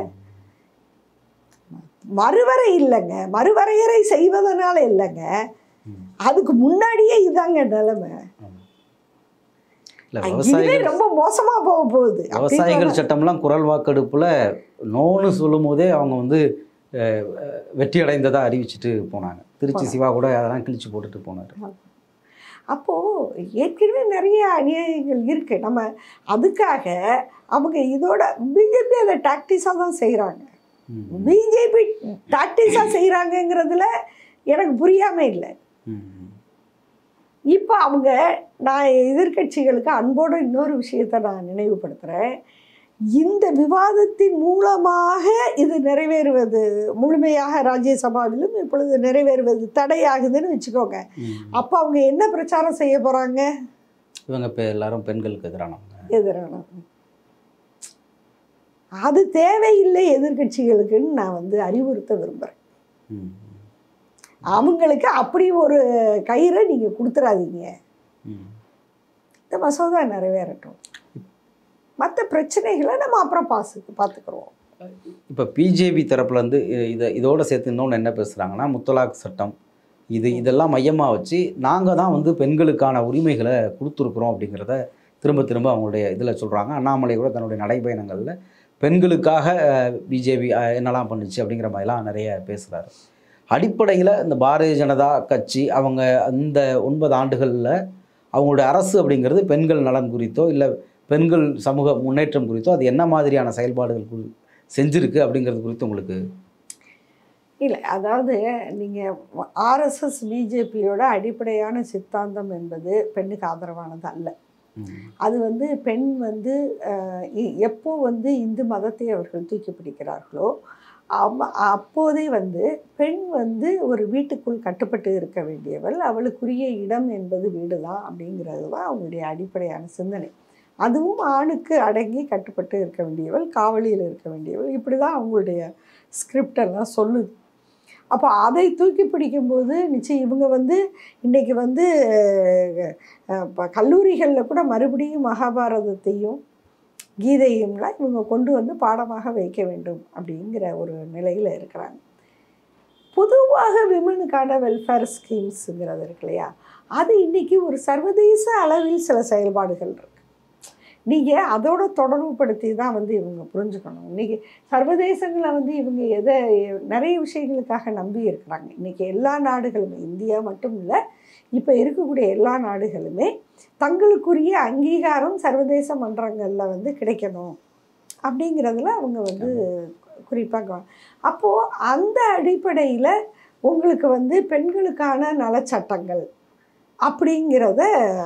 மறுவரை இல்லைங்க மறுவரையறை செய்வதனால இல்லைங்க ம். அதுக்கு முன்னாடியே இதாங்க நிலைமை இல்லை இதுவே விவசாயிகள் ரொம்ப மோசமா போக போகுது விவசாயிகள் சட்டம்லாம் குரல் வாக்கெடுப்புல நோன்னு சொல்லும் போதே அவங்க வந்து அஹ், அஹ், வெற்றி அடைந்ததா அறிவிச்சிட்டு போனாங்க திருச்சி சிவா கூட அதெல்லாம் கிழிச்சு போட்டுட்டு போனார் அப்போ ஏற்கனவே நிறைய அநியாயங்கள் இருக்கு நம்ம அதுக்காக அவங்க இதோட பிஜேபி அதை டாக்டிஸாக தான் செய்கிறாங்க பிஜேபி டாக்டிஸாக செய்கிறாங்கங்கிறதுல எனக்கு புரியாம இல்லை இப்போ அவங்க நான் எதிர்க்கட்சிகளுக்கு அன்போடு இன்னொரு விஷயத்தை நான் நினைவுபடுத்துகிறேன் இந்த விவாதத்தின் மூலமாக இது நிறைவேறுவது முழுமையாக ராஜ்யசபாவிலும் இப்பொழுது நிறைவேறுவது தடையாகுதுன்னு வச்சுக்கோங்க அப்போ அவங்க என்ன பிரச்சாரம் செய்ய போகிறாங்க இவங்க இப்போ எல்லாரும் பெண்களுக்கு எதிரானவங்க எதிரான அது தேவையில்லை எதிர்க்கட்சிகளுக்குன்னு நான் வந்து அறிவுறுத்த விரும்புகிறேன் ம். அவங்களுக்கு அப்படி ஒரு கயிறை நீங்கள் கொடுத்துறாதீங்க ம். இந்த மசோதா நிறைவேறட்டும் மற்ற பிரச்சனைகளை நம்ம அப்புறம் பாசு பார்த்துக்குறோம் இப்போ பிஜேபி தரப்புலேருந்து இதை இதோட சேர்த்து இன்னொன்று என்ன பேசுகிறாங்கன்னா முத்தலாக் சட்டம் இது இதெல்லாம் மையமாக வச்சு நாங்கள் தான் வந்து பெண்களுக்கான உரிமைகளை கொடுத்துருக்குறோம் அப்படிங்கிறத திரும்ப திரும்ப அவங்களுடைய இதில் சொல்கிறாங்க அண்ணாமலை கூட தன்னுடைய நடைபயணங்களில் பெண்களுக்காக பிஜேபி என்னெல்லாம் பண்ணுச்சு அப்படிங்கிற மாதிரிலாம் நிறைய பேசுகிறாரு அடிப்படையில் இந்த பாரதிய ஜனதா கட்சி அவங்க அந்த ஒன்பது ஆண்டுகளில் அவங்களுடைய அரசு அப்படிங்கிறது பெண்கள் நலன் குறித்தோ இல்லை பெண்கள் சமூக முன்னேற்றம் குறித்தோ அது என்ன மாதிரியான செயல்பாடுகள் குறி- செஞ்சிருக்கு அப்படிங்கிறது குறித்து உங்களுக்கு இல்லை அதாவது நீங்கள் ஆர்எஸ்எஸ் பிஜேபியோட அடிப்படையான சித்தாந்தம் என்பது பெண்ணுக்கு ஆதரவானது அல்ல அது வந்து பெண் வந்து அஹ், இ- எப்போ வந்து இந்து மதத்தை அவர்கள் தூக்கி பிடிக்கிறார்களோ அம்ம- அப்போதே வந்து பெண் வந்து ஒரு வீட்டுக்குள் கட்டுப்பட்டு இருக்க வேண்டியவள் அவளுக்குரிய இடம் என்பது வீடு தான் அப்படிங்கிறது தான் அவங்களுடைய அடிப்படையான சிந்தனை அதுவும் ஆணுக்கு அடங்கி கட்டுப்பட்டு இருக்க வேண்டியவள் காவலியில் இருக்க வேண்டியவள் இப்படி தான் அவங்களுடைய ஸ்கிரிப்ட் எல்லாம் சொல்லுது அப்போ அதை தூக்கி பிடிக்கும்போது நிச்சயம் இவங்க வந்து இன்றைக்கி வந்து அஹ், இப்போ கல்லூரிகளில் கூட மறுபடியும் மகாபாரதத்தையும் கீதையும்லாம் இவங்க கொண்டு வந்து பாடமாக வைக்க வேண்டும் அப்படிங்கிற ஒரு நிலையில் இருக்கிறாங்க பொதுவாக விமனுக்கான வெல்ஃபேர் ஸ்கீம்ஸுங்கிறது இருக்கு இல்லையா அது இன்றைக்கி ஒரு சர்வதேச அளவில் சில செயல்பாடுகள் இருக்கு நீங்கள் அதோட தொடர்புபடுத்தி தான் வந்து இவங்க புரிஞ்சுக்கணும் இன்றைக்கி சர்வதேசங்களை வந்து இவங்க எதை நிறைய விஷயங்களுக்காக நம்பி இருக்கிறாங்க இன்றைக்கி எல்லா நாடுகளுமே இந்தியா மட்டும் இல்லை இப்போ இருக்கக்கூடிய எல்லா நாடுகளுமே தங்களுக்குரிய அங்கீகாரம் சர்வதேச மன்றங்களில் வந்து கிடைக்கணும் அப்படிங்கிறதுல அவங்க வந்து குறிப்பாக அப்போது அந்த அடிப்படையில் உங்களுக்கு வந்து பெண்களுக்கான நலச்சட்டங்கள் அப்படிங்கிறத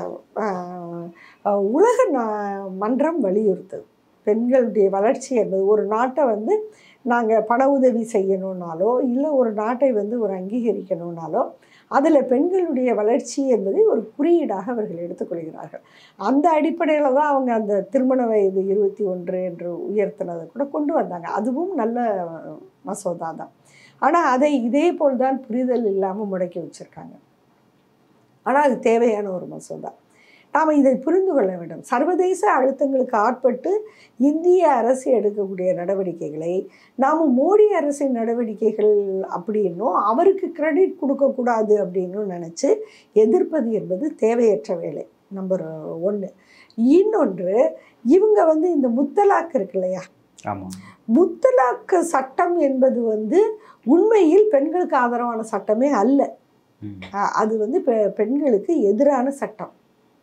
ஆஹ், ஆஹ், உலக நா- மன்றம் வலியுறுத்துது பெண்களுடைய வளர்ச்சி என்பது ஒரு நாட்டை வந்து நாங்கள் பண உதவி செய்யணுன்னாலோ இல்லை ஒரு நாட்டை வந்து ஒரு அங்கீகரிக்கணுன்னாலோ அதில் பெண்களுடைய வளர்ச்சி என்பதை ஒரு குறியீடாக அவர்கள் எடுத்துக்கொள்கிறார்கள் அந்த அடிப்படையில் தான் அவங்க அந்த திருமண வயது இருபத்தி ஒன்று என்று உயர்த்தினதை கூட கொண்டு வந்தாங்க அதுவும் நல்ல மசோதா தான் ஆனால் அதை இதே போல் தான் புரிதல் இல்லாமல் முடக்கி வச்சுருக்காங்க ஆனால் அது தேவையான ஒரு மசோதா நாம் இதை புரிந்து கொள்ள வேண்டும் சர்வதேச அழுத்தங்களுக்கு ஆட்பட்டு இந்திய அரசு எடுக்கக்கூடிய நடவடிக்கைகளை நாம் மோடி அரசின் நடவடிக்கைகள் அப்படின்னும் அவருக்கு கிரெடிட் கொடுக்கக்கூடாது அப்படின்னு நினச்சி எதிர்ப்பது என்பது தேவையற்ற வேலை நம்பர் ஒன்று இன்னொன்று இவங்க வந்து இந்த முத்தலாக் இருக்கு இல்லையா ஆமாம் முத்தலாக்கு சட்டம் என்பது வந்து உண்மையில் பெண்களுக்கு ஆதரவான சட்டமே அல்ல அ- அது வந்து பெ- பெண்களுக்கு எதிரான சட்டம்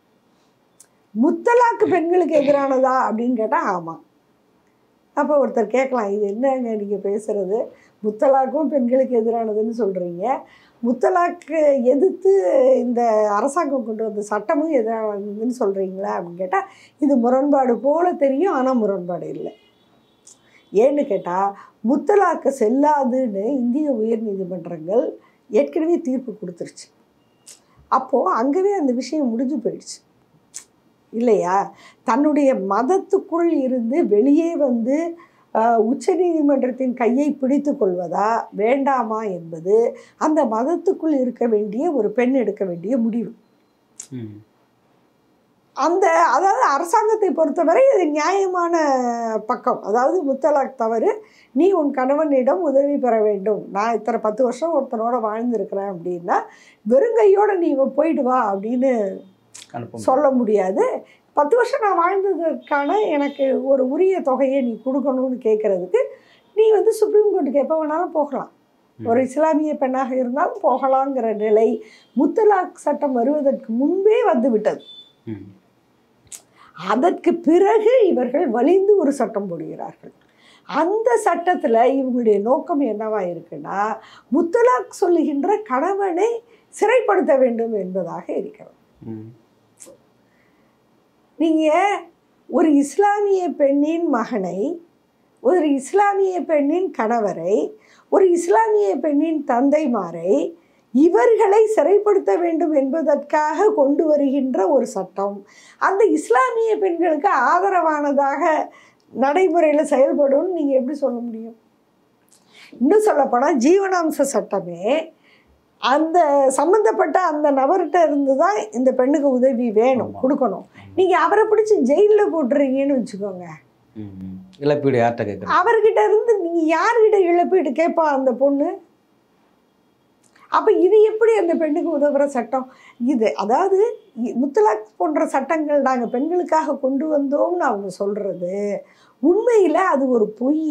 முத்தலாக்கு பெண்களுக்கு எதிரானதா அப்படின்னு கேட்டால் ஆமாம் அப்போ ஒருத்தர் கேட்கலாம் இது என்னங்க நீங்கள் பேசுகிறது முத்தலாக்கும் பெண்களுக்கு எதிரானதுன்னு சொல்கிறீங்க முத்தலாக்கு எதிர்த்து இந்த அரசாங்கம் கொண்டு வந்த சட்டமும் எதிரானதுன்னு சொல்கிறீங்களா அப்படின்னு கேட்டால் இது முரண்பாடு போல தெரியும் ஆனால் முரண்பாடு இல்லை ஏன்னு கேட்டால் முத்தலாக்கு செல்லாதுன்னு இந்திய உயர்நீதிமன்றங்கள் ஏற்கனவே தீர்ப்பு கொடுத்துருச்சு அப்போது அங்கவே அந்த விஷயம் முடிஞ்சு போயிடுச்சு இல்லையா தன்னுடைய மதத்துக்குள் இருந்து வெளியே வந்து ஆஹ், உச்சநீதிமன்றத்தின் கையை பிடித்து கொள்வதா வேண்டாமா என்பது அந்த மதத்துக்குள் இருக்க வேண்டிய ஒரு பெண் எடுக்க வேண்டிய முடிவு அந்த அதாவது அரசாங்கத்தை பொறுத்தவரை இது நியாயமான பக்கம் அதாவது முத்தலாக் தவறு நீ உன் கணவனிடம் உதவி பெற வேண்டும் நான் இத்தனை பத்து வருஷம் ஒருத்தனோட வாழ்ந்திருக்கிறேன் அப்படின்னா வெறுங்கையோட நீ போயிட்டு வா அப்படின்னு அனுப்ப சொல்ல முடியாது பத்து வருஷம் நான் வாழ்ந்ததற்கான எனக்கு ஒரு உரிய தொகையை நீ கொடுக்கணும்னு கேட்குறதுக்கு நீ வந்து சுப்ரீம் கோர்ட்டுக்கு எப்போ வேணாலும் போகலாம் ஒரு இஸ்லாமிய பெண்ணாக இருந்தாலும் போகலாங்கிற நிலை முத்தலாக் சட்டம் வருவதற்கு முன்பே வந்து விட்டது ம். அதற்கு பிறகு இவர்கள் வலிந்து ஒரு சட்டம் போடுகிறார்கள் அந்த சட்டத்தில் இவங்களுடைய நோக்கம் என்னவா இருக்குன்னா முத்தலாக் சொல்லுகின்ற கணவனை சிறைப்படுத்த வேண்டும் என்பதாக இருக்கிறது ம். நீங்கள் ஒரு இஸ்லாமிய பெண்ணின் மகனை ஒரு இஸ்லாமிய பெண்ணின் கணவரை ஒரு இஸ்லாமிய பெண்ணின் தந்தைமாரை இவர்களை சிறைப்படுத்த வேண்டும் என்பதற்காக கொண்டு வருகின்ற ஒரு சட்டம் அந்த இஸ்லாமிய பெண்களுக்கு ஆதரவானதாக நடைமுறையில் செயல்படும்னு நீங்கள் எப்படி சொல்ல முடியும் இன்னும் சொல்லப்போனால் ஜீவனாம்ச சட்டமே அந்த சம்மந்தப்பட்ட அந்த நபர்கிட்ட இருந்து தான் இந்த பெண்ணுக்கு உதவி வேணும் ஆமா. கொடுக்கணும் நீங்கள் அவரை பிடிச்சி ஜெயிலில் போட்டுறீங்கன்னு வச்சுக்கோங்க ம், ம். இழப்பீடு யார்கிட்ட கேட்குறேன் அவர்கிட்ட இருந்து நீங்கள் யார்கிட்ட இழப்பீடு கேட்பா அந்த பொண்ணு அப்போ இது எப்படி அந்த பெண்ணுக்கு உதவுற சட்டம் இது அதாவது இ- முத்தலாக் போன்ற சட்டங்கள் நாங்கள் பெண்களுக்காக கொண்டு வந்தோம்னு அவங்க சொல்கிறது உண்மையில் அது ஒரு பொய்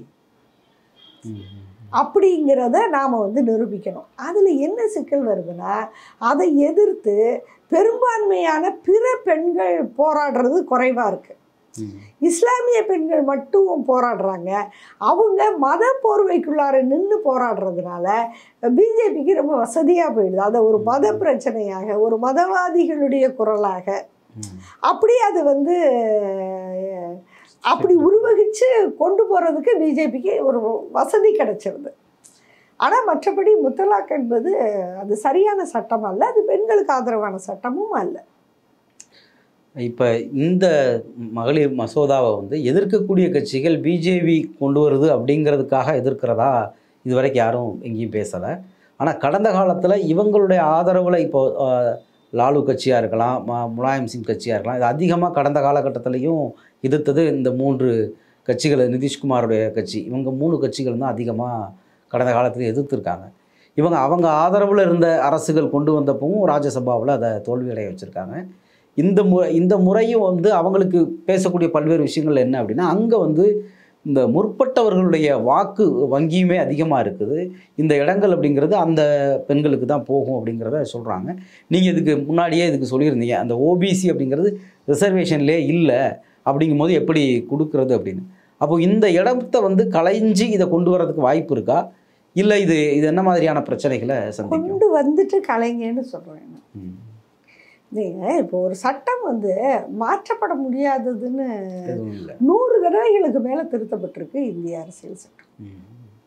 அப்படிங்கிறத நாம் வந்து நிரூபிக்கணும் அதில் என்ன சிக்கல் வருதுன்னா அதை எதிர்த்து பெரும்பான்மையான பிற பெண்கள் போராடுறது குறைவாக இருக்குது இஸ்லாமிய பெண்கள் மட்டும் போராடுறாங்க அவங்க மத போர்வைக்குள்ளார நின்று போராடுறதுனால பிஜேபிக்கு ரொம்ப வசதியாக போயிடுது அதை ஒரு மத பிரச்சனையாக ஒரு மதவாதிகளுடைய குரலாக அப்படி அது வந்து அஹ், அப்படி உருவகிச்சு கொண்டு போகிறதுக்கு பிஜேபிக்கு ஒரு வசதி கிடைச்சிருது ஆனால் மற்றபடி முத்தலாக் என்பது அது சரியான சட்டம் அல்ல அது பெண்களுக்கு ஆதரவான சட்டமும் அல்ல இப்போ இந்த மகளிர் மசோதாவை வந்து எதிர்க்கக்கூடிய கட்சிகள் பிஜேபி கொண்டு வருது அப்படிங்கிறதுக்காக எதிர்க்கிறதா இதுவரைக்கும் யாரும் எங்கேயும் பேசலை ஆனால் கடந்த காலத்தில் இவங்களுடைய ஆதரவில் இப்போ அஹ், லாலு கட்சியாக இருக்கலாம் ம- முலாயம் சிங் கட்சியாக இருக்கலாம் இது அதிகமாக கடந்த காலகட்டத்திலையும் எதிர்த்தது இந்த மூன்று கட்சிகள் நிதிஷ்குமாருடைய கட்சி இவங்க மூணு கட்சிகள் தான் அதிகமாக கடந்த காலத்தில் எதிர்த்திருக்காங்க இவங்க அவங்க ஆதரவில் இருந்த அரசுகள் கொண்டு வந்தப்பவும் ராஜ்யசபாவில் அதை தோல்வியடைய வச்சுருக்காங்க இந்த மு இந்த முறையும் வந்து அவங்களுக்கு பேசக்கூடிய பல்வேறு விஷயங்கள் என்ன அப்படின்னா அங்கே வந்து இந்த முற்பட்டவர்களுடைய வாக்கு வங்கியுமே அதிகமாக இருக்குது இந்த இடங்கள் அப்படிங்கிறது அந்த பெண்களுக்கு தான் போகும் அப்படிங்கிறத சொல்கிறாங்க நீங்கள் இதுக்கு முன்னாடியே இதுக்கு சொல்லியிருந்தீங்க அந்த ஓபிசி அப்படிங்கிறது ரிசர்வேஷன்லேயே இல்லை அப்படிங்கும்போது எப்படி கொடுக்கறது அப்படின்னு அப்போ இந்த இடத்த வந்து களைஞ்சி இதை கொண்டு வரதுக்கு வாய்ப்பு இருக்கா இல்லை இது இது என்ன மாதிரியான பிரச்சனைகளை சந்திக்கும் கொண்டு வந்துட்டு கலைஞன்னு சொல்கிறேன் ம். நீங்கள் இப்போ ஒரு சட்டம் வந்து மாற்றப்பட முடியாததுன்னு எதுவும் இல்லை நூறு தடவைகளுக்கு மேலே திருத்தப்பட்டிருக்கு இந்திய அரசியல் சட்டம் ம்.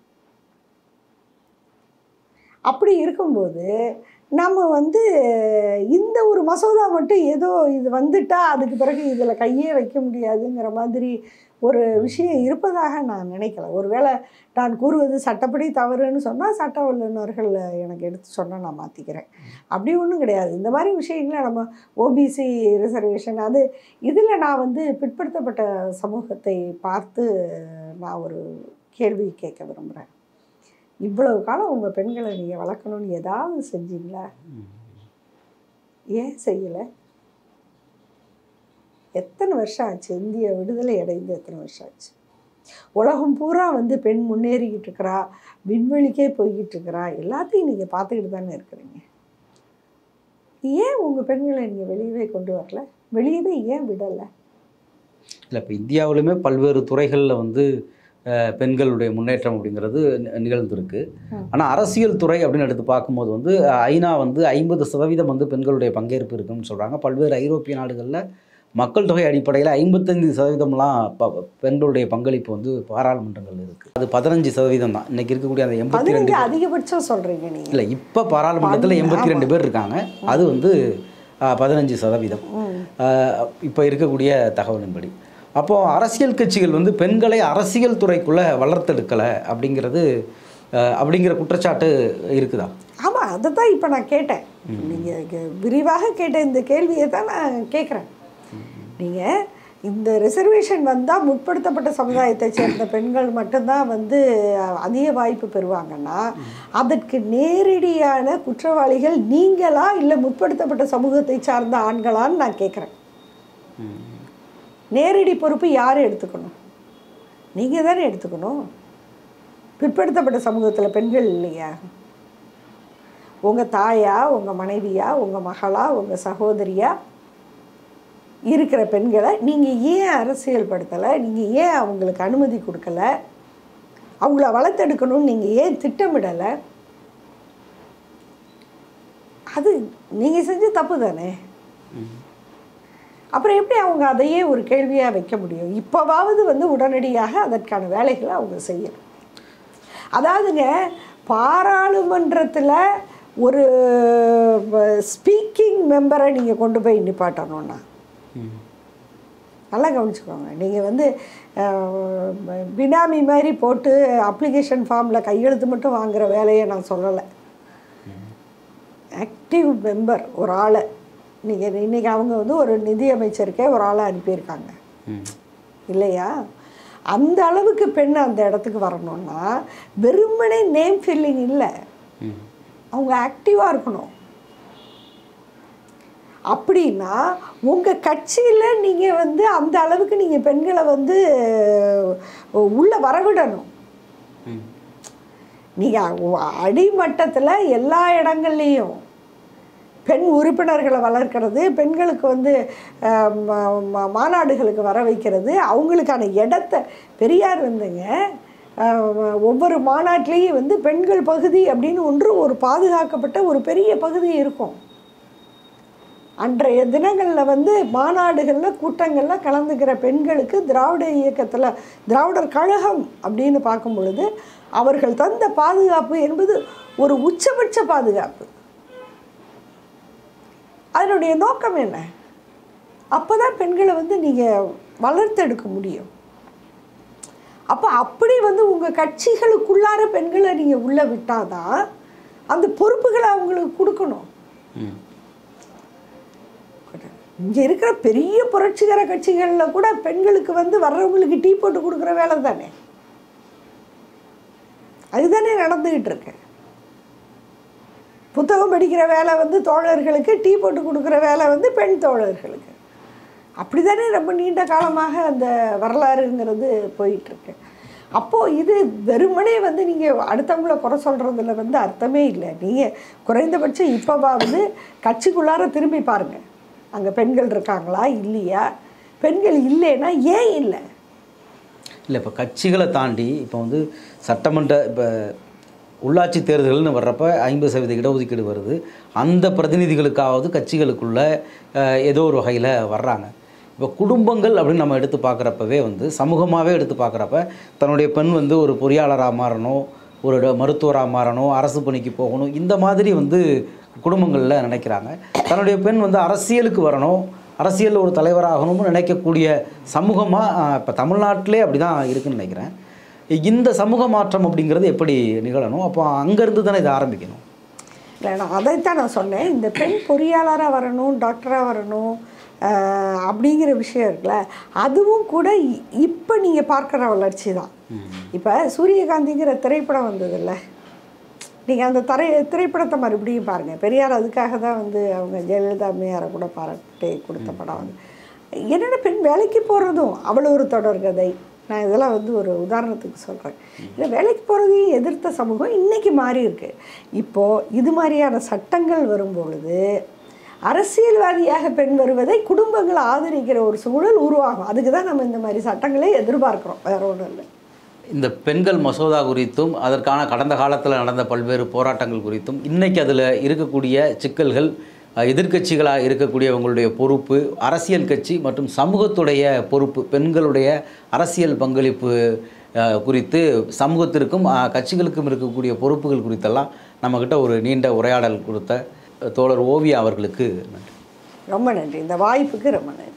அப்படி இருக்கும்போது நம்ம வந்து இந்த ஒரு மசோதா மட்டும் ஏதோ இது வந்துட்டா அதுக்கு பிறகு இதில் கையே வைக்க முடியாதுங்கிற மாதிரி ஒரு விஷயம் இருப்பதாக நான் நினைக்கல ஒருவேளை நான் கூறுவது சட்டப்படி தவறுன்னு சொன்னால் சட்ட வல்லுநர்கள் எனக்கு எடுத்து சொன்னால் நான் மாற்றிக்கிறேன் அப்படி ஒன்றும் கிடையாது இந்த மாதிரி விஷயங்களை நம்ம ஓபிசி ரிசர்வேஷன் அது இதில் நான் வந்து பிற்படுத்தப்பட்ட சமூகத்தை பார்த்து நான் ஒரு கேள்வி கேட்க விரும்புகிறேன் இவ்வளவு காலம் உங்கள் பெண்களை நீங்கள் வளர்க்கணும்னு ஏதாவது செஞ்சீங்களா ம். ஏன் செய்யலை எத்தனை வருஷம் ஆச்சு இந்திய விடுதலை அடைந்து எத்தனை வருஷம் ஆச்சு உலகம் பூரா வந்து பெண் முன்னேறிக்கிட்டு இருக்கிறா விண்வெளிக்கே போய்கிட்டு இருக்கிறா எல்லாத்தையும் நீங்கள் பார்த்துக்கிட்டு தானே இருக்கிறீங்க ஏன் உங்கள் பெண்களை நீங்கள் வெளியவே கொண்டு வரல வெளியவே ஏன் விடலை இல்லை இப்போ இந்தியாவிலுமே பல்வேறு துறைகளில் வந்து அஹ், பெண்களுடைய முன்னேற்றம் அப்படிங்கிறது நி- நிகழ்ந்திருக்கு ம். ஆனால் அரசியல் துறை அப்படின்னு எடுத்து பார்க்கும்போது வந்து அஹ், ஐநா வந்து ஐம்பது சதவீதம் வந்து பெண்களுடைய பங்கேற்பு இருக்குன்னு சொல்கிறாங்க பல்வேறு ஐரோப்பிய நாடுகளில் மக்கள் தொகை அடிப்படையில் ஐம்பத்தஞ்சு சதவீதம்லாம் ப- பெண்களுடைய பங்களிப்பு வந்து பாராளுமன்றங்கள் இருக்குது அது பதினஞ்சு சதவீதம் தான் இன்னைக்கு இருக்கக்கூடிய அந்த எண்பத்தி ரெண்டு பதினஞ்சு அதிகபட்சம் சொல்கிறீங்க நீங்கள் இல்லை இப்போ பாராளுமன்றத்தில் பன்னெண்டு, எண்பத்தி ரெண்டு பேர் இருக்காங்க அது வந்து பதினஞ்சு சதவீதம் ம் இப்போ இருக்கக்கூடிய தகவலின்படி அப்போது அரசியல் கட்சிகள் வந்து பெண்களை அரசியல் துறைக்குள்ளே வளர்த்தெடுக்கலை அப்படிங்கிறது அஹ், அப்படிங்கிற குற்றச்சாட்டு இருக்குதா ஆமாம் அதை தான் இப்போ நான் கேட்டேன் நீங்கள் விரிவாக கேட்ட இந்த கேள்வியை தான் நான் கேட்குறேன் நீங்கள் இந்த ரிசர்வேஷன் வந்தால் முற்படுத்தப்பட்ட சமுதாயத்தை சேர்ந்த பெண்கள் மட்டும்தான் வந்து அதிக வாய்ப்பு பெறுவாங்கன்னா அதற்கு நேரடியான குற்றவாளிகள் நீங்களா இல்லை முற்படுத்தப்பட்ட சமூகத்தை சார்ந்த ஆண்களான்னு நான் கேட்குறேன் நேரடி பொறுப்பு யார் எடுத்துக்கணும் நீங்கள் தானே எடுத்துக்கணும் பிற்படுத்தப்பட்ட சமூகத்தில் பெண்கள் இல்லையா உங்கள் தாயா உங்கள் மனைவியா உங்கள் மகளா உங்கள் சகோதரியா இருக்கிற பெண்களை நீங்கள் ஏன் அரசியல் படுத்தலை நீங்கள் ஏன் அவங்களுக்கு அனுமதி கொடுக்கல அவங்கள வளர்த்தெடுக்கணும்னு நீங்கள் ஏன் திட்டமிடலை அது நீங்கள் செஞ்ச தப்பு தானே அப்புறம் எப்படி அவங்க அதையே ஒரு கேள்வியாக வைக்க முடியும் இப்போவாவது வந்து உடனடியாக அதற்கான வேலைகளை அவங்க செய்யணும் அதாவதுங்க பாராளுமன்றத்தில் ஒரு ஸ்பீக்கிங் மெம்பரை நீங்கள் கொண்டு போய் நிப்பாட்டணும்னா நல்லா கவனிச்சுக்கோங்க நீங்கள் வந்து அஹ், பினாமி மாதிரி போட்டு அப்ளிகேஷன் ஃபார்மில் கையெழுத்து மட்டும் வாங்குற வேலையை நான் சொல்லலை ஆக்டிவ் மெம்பர் ஒரு ஆளை நீங்கள் இன்றைக்கி அவங்க வந்து ஒரு நிதி அமைச்சருக்கே ஒரு ஆளை அனுப்பியிருக்காங்க இல்லையா அந்த அளவுக்கு பெண் அந்த இடத்துக்கு வரணும்னா வெறுமனே நேம் ஃபில்லிங் இல்லை அவங்க ஆக்டிவாக இருக்கணும் அப்படின்னா உங்கள் கட்சியில் நீங்கள் வந்து அந்த அளவுக்கு நீங்கள் பெண்களை வந்து உள்ளே வரவிடணும் நீங்கள் அடிமட்டத்தில் எல்லா இடங்கள்லேயும் பெண் உறுப்பினர்களை வளர்க்கிறது பெண்களுக்கு வந்து அஹ், ம- ம- மாநாடுகளுக்கு வர வைக்கிறது அவங்களுக்கான இடத்த பெரியார் வந்துங்க அஹ், ஒவ்வொரு மாநாட்டிலையும் வந்து பெண்கள் பகுதி அப்படின்னு ஒன்று ஒரு பாதுகாக்கப்பட்ட ஒரு பெரிய பகுதி இருக்கும் அன்றைய தினங்களில் வந்து மாநாடுகளில் கூட்டங்களில் கலந்துக்கிற பெண்களுக்கு திராவிட இயக்கத்தில் திராவிடர் கழகம் அப்படின்னு பார்க்கும் பொழுது அவர்கள் தந்த பாதுகாப்பு என்பது ஒரு உச்சபட்ச பாதுகாப்பு அதனுடைய நோக்கம் என்ன அப்போ தான் பெண்களை வந்து நீங்கள் வளர்த்தெடுக்க முடியும் அப்போ அப்படி வந்து உங்கள் கட்சிகளுக்குள்ளார பெண்களை நீங்கள் உள்ளே விட்டாதான் அந்த பொறுப்புகளை அவங்களுக்கு கொடுக்கணும் இங்கே இருக்கிற பெரிய புரட்சிகர கட்சிகளில் கூட பெண்களுக்கு வந்து வர்றவங்களுக்கு டீ போட்டு கொடுக்குற வேலை தானே அதுதானே நடந்துக்கிட்டு இருக்கு புத்தகம் படிக்கிற வேலை வந்து தோழர்களுக்கு டீ போட்டு கொடுக்குற வேலை வந்து பெண் தோழர்களுக்கு அப்படி தானே ரொம்ப நீண்ட காலமாக அந்த வரலாறுங்கிறது போயிட்டுருக்கு அப்போது இது வெறுமனே வந்து நீங்கள் அடுத்தவங்கள குறை சொல்கிறதுல வந்து அர்த்தமே இல்லை நீங்கள் குறைந்தபட்சம் இப்போவாவது கட்சிக்குள்ளார திரும்பி பாருங்கள் அங்கே பெண்கள் இருக்காங்களா இல்லையா பெண்கள் இல்லைன்னா ஏன் இல்லை இல்லை இப்போ கட்சிகளை தாண்டி இப்போ வந்து சட்டமன்ற இப்போ உள்ளாட்சி தேர்தல்னு வர்றப்ப ஐம்பது சதவீத இடஒதுக்கீடு வருது அந்த பிரதிநிதிகளுக்காவது கட்சிகளுக்குள்ள அஹ், ஏதோ ஒரு வகையில் வர்றாங்க இப்போ குடும்பங்கள் அப்படின்னு நம்ம எடுத்து பார்க்குறப்பவே வந்து சமூகமாகவே எடுத்து பார்க்குறப்ப தன்னுடைய பெண் வந்து ஒரு பொறியாளராக மாறணும் ஒரு ட- மருத்துவராக மாறணும் அரசு பணிக்கு போகணும் இந்த மாதிரி வந்து குடும்பங்களில் நினைக்கிறாங்க தன்னுடைய பெண் வந்து அரசியலுக்கு வரணும் அரசியலில் ஒரு தலைவராகணும்னு நினைக்கக்கூடிய சமூகமாக இப்போ தமிழ்நாட்டிலே அப்படி தான் இருக்குன்னு நினைக்கிறேன் இந்த சமூக மாற்றம் அப்படிங்கிறது எப்படி நிகழணும் அப்போ அங்கேருந்து தானே இதை ஆரம்பிக்கணும் இல்லை நான் அதைத்தான் நான் சொன்னேன் இந்த பெண் பொறியாளராக வரணும் டாக்டராக வரணும் ஆஹ், அப்படிங்கிற விஷயம் இருக்குல்ல அதுவும் கூட இப்போ நீங்கள் பார்க்குற வளர்ச்சி தான் இப்போ சூரியகாந்திங்கிற திரைப்படம் வந்ததில்ல நீங்கள் அந்த திரை திரைப்படத்தை மறுபடியும் பாருங்கள் பெரியார் அதுக்காக தான் வந்து அவங்க ஜெயலலிதா அம்மையாரை கூட பாராட்டி கொடுத்த படம் வந்து என்னென்ன பெண் வேலைக்கு போகிறதும் அவ்வளோ ஒரு தொடர்கதை நான் இதெல்லாம் வந்து ஒரு உதாரணத்துக்கு சொல்கிறேன் இல்லை வேலைக்கு போகிறதையும் எதிர்த்த சமூகம் இன்றைக்கி மாறி இருக்கு இப்போது இது மாதிரியான சட்டங்கள் வரும்பொழுது அரசியல்வாதியாக பெண் வருவதை குடும்பங்கள் ஆதரிக்கிற ஒரு சூழல் உருவாகும் அதுக்கு தான் நம்ம இந்த மாதிரி சட்டங்களை எதிர்பார்க்குறோம் வேற ஒன்றும் இல்லை இந்த பெண்கள் மசோதா குறித்தும் அதற்கான கடந்த காலத்தில் நடந்த பல்வேறு போராட்டங்கள் குறித்தும் இன்னைக்கு அதில் இருக்கக்கூடிய சிக்கல்கள் அஹ், எதிர்க்கட்சிகளாக இருக்கக்கூடியவங்களுடைய பொறுப்பு அரசியல் கட்சி மற்றும் சமூகத்துடைய பொறுப்பு பெண்களுடைய அரசியல் பங்களிப்பு அஹ், குறித்து சமூகத்திற்கும் அஹ், கட்சிகளுக்கும் இருக்கக்கூடிய பொறுப்புகள் குறித்தெல்லாம் நம்மக்கிட்ட ஒரு நீண்ட உரையாடல் கொடுத்த அஹ், தோழர் ஓவியா அவர்களுக்கு நன்றி ரொம்ப நன்றி இந்த வாய்ப்புக்கு ரொம்ப நன்றி